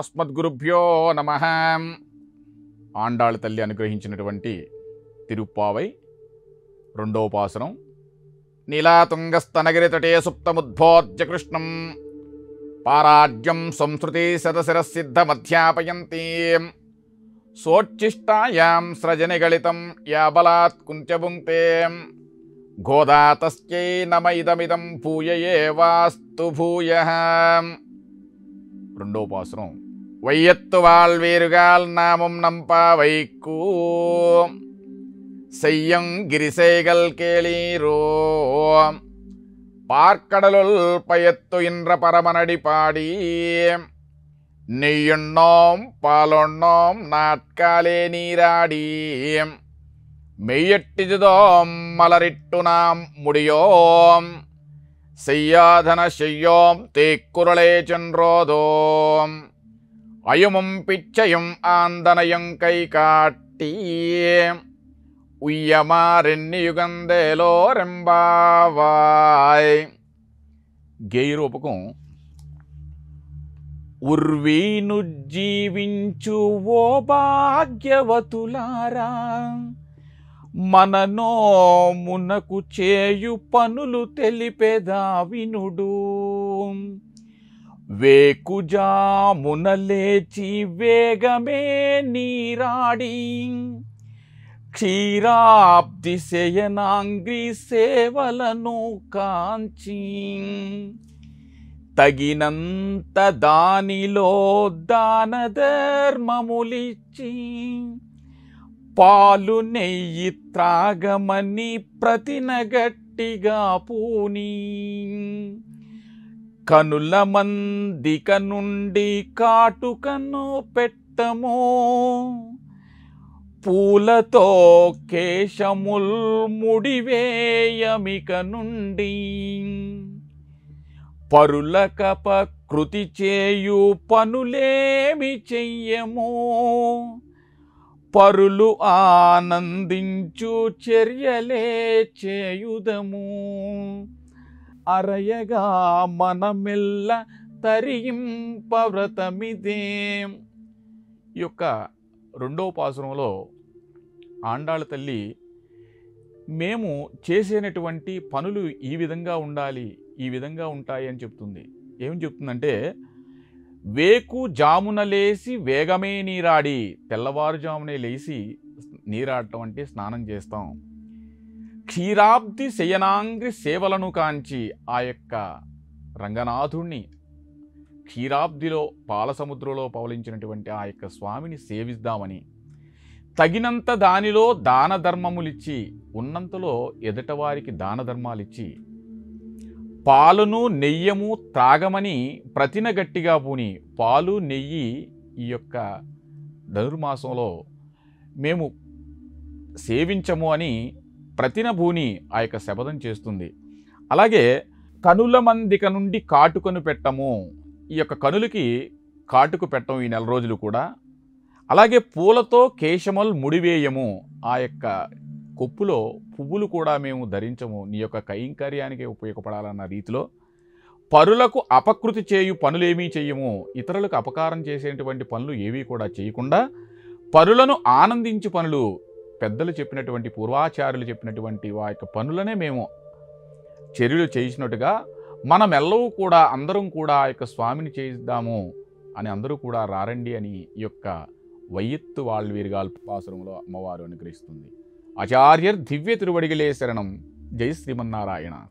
అస్మద్గురుభ్యో నమ ఆండాళ్ తల్లి అనుగ్రహించినటువంటి తిరుప్పావై రెండో పాసనం నీలాతుంగస్తనగిరితటే సుప్తముద్భోజ్య కృష్ణం పారాజ్యం సంస్కృతి శతశిరసిద్ధమధ్యాపయంతి సోచ్ఛిష్టాయాం స్రజనిగళితం యా బలాత్ కుంత్యభుంక్తే గోదా తస్యై నమ ఇదమిదం భూయయే వాస్తు భూయ రెండో పాసురం వైయత్తు వాళ్వీరుగాల్ నామం నంపా వైకు செய்யம் கிரிசைகள் கேளீரோ பார்க்கடலுள் பயத்து இன்ற பரமனடி பாடி நெய்யுண்ணோம் பாலொண்ணோம் நாட்காலே நீராடி மெய்யட்டிதுதோம் மலரிட்டு நாம் முடியோம் செய்யாதன செய்யோம் தேக்குரளே சென்றோதோம் அயுமும் பிச்சையும் ஆந்தனையும் கை காட்டி ఉయ్యమారెన్నియుగందేలో రెంబావాయ్ గేయ రూపకం ఉర్వీను జీవించు ఓ భాగ్యవతులారా మననో మునకు చేయు పనులు తెలిపేదా వినుడు వేకుజామున లేచి వేగమే నీరాడి క్షీరాబ్ది శయనాంగ్రి సేవలను కాంచి తగినంత దానిలో దాన ధర్మములిచ్చి పాలు నెయ్యి త్రాగమని ప్రతిన గట్టిగా పూని కనుల మందిక నుండి కాటుకను పెట్టమో పూలతో కేశముల్ ముడివేయమిక నుండి పరుల కృతి చేయు పనులేమి చెయ్యము పరులు ఆనందించు చర్యలే చేయుదము అరయగా మనమెల్ల తరింపవ్రతమిదే ఈ యొక్క రెండవ పాసురంలో ఆండాళ్ళ తల్లి మేము చేసేటటువంటి పనులు ఈ విధంగా ఉండాలి ఈ విధంగా ఉంటాయి అని చెప్తుంది ఏం చెప్తుందంటే వేకు జామున లేసి వేగమే నీరాడి తెల్లవారుజామునే లేచి నీరాడటం అంటే స్నానం చేస్తాం క్షీరాబ్ది శయనాంగ్రి సేవలను కాంచి ఆ యొక్క రంగనాథుణ్ణి క్షీరాబ్దిలో పాలసముద్రంలో పవలించినటువంటి ఆ యొక్క స్వామిని సేవిద్దామని తగినంత దానిలో దాన ధర్మములిచ్చి ఉన్నంతలో ఎదుటవారికి దాన ధర్మాలిచ్చి పాలును నెయ్యము త్రాగమని ప్రతిన గట్టిగా పూని పాలు నెయ్యి ఈ యొక్క ధనుర్మాసంలో మేము సేవించము అని ప్రతిన భూని ఆ యొక్క శపథం చేస్తుంది అలాగే కనుల మందిక నుండి కాటుకను పెట్టము ఈ యొక్క కనులకి కాటుకు పెట్టం ఈ నెల రోజులు కూడా అలాగే పూలతో కేశముల్ ముడివేయము ఆ యొక్క కొప్పులో పువ్వులు కూడా మేము ధరించము నీ యొక్క కైంకర్యానికి ఉపయోగపడాలన్న రీతిలో పరులకు అపకృతి చేయు పనులేమీ చెయ్యము ఇతరులకు అపకారం చేసేటువంటి పనులు ఏవీ కూడా చేయకుండా పరులను ఆనందించు పనులు పెద్దలు చెప్పినటువంటి పూర్వాచార్యులు చెప్పినటువంటి వా యొక్క పనులనే మేము చర్యలు చేసినట్టుగా మనమెల్లవూ కూడా అందరం కూడా ఆ యొక్క స్వామిని చేద్దాము అని అందరూ కూడా రారండి అని ఈ యొక్క వయ్యెత్తు వాళ్ళవీరుగాల్ పాసురంలో అమ్మవారు అనుగ్రహిస్తుంది ఆచార్యర్ దివ్య తిరువడిగలే శరణం జై శ్రీమన్నారాయణ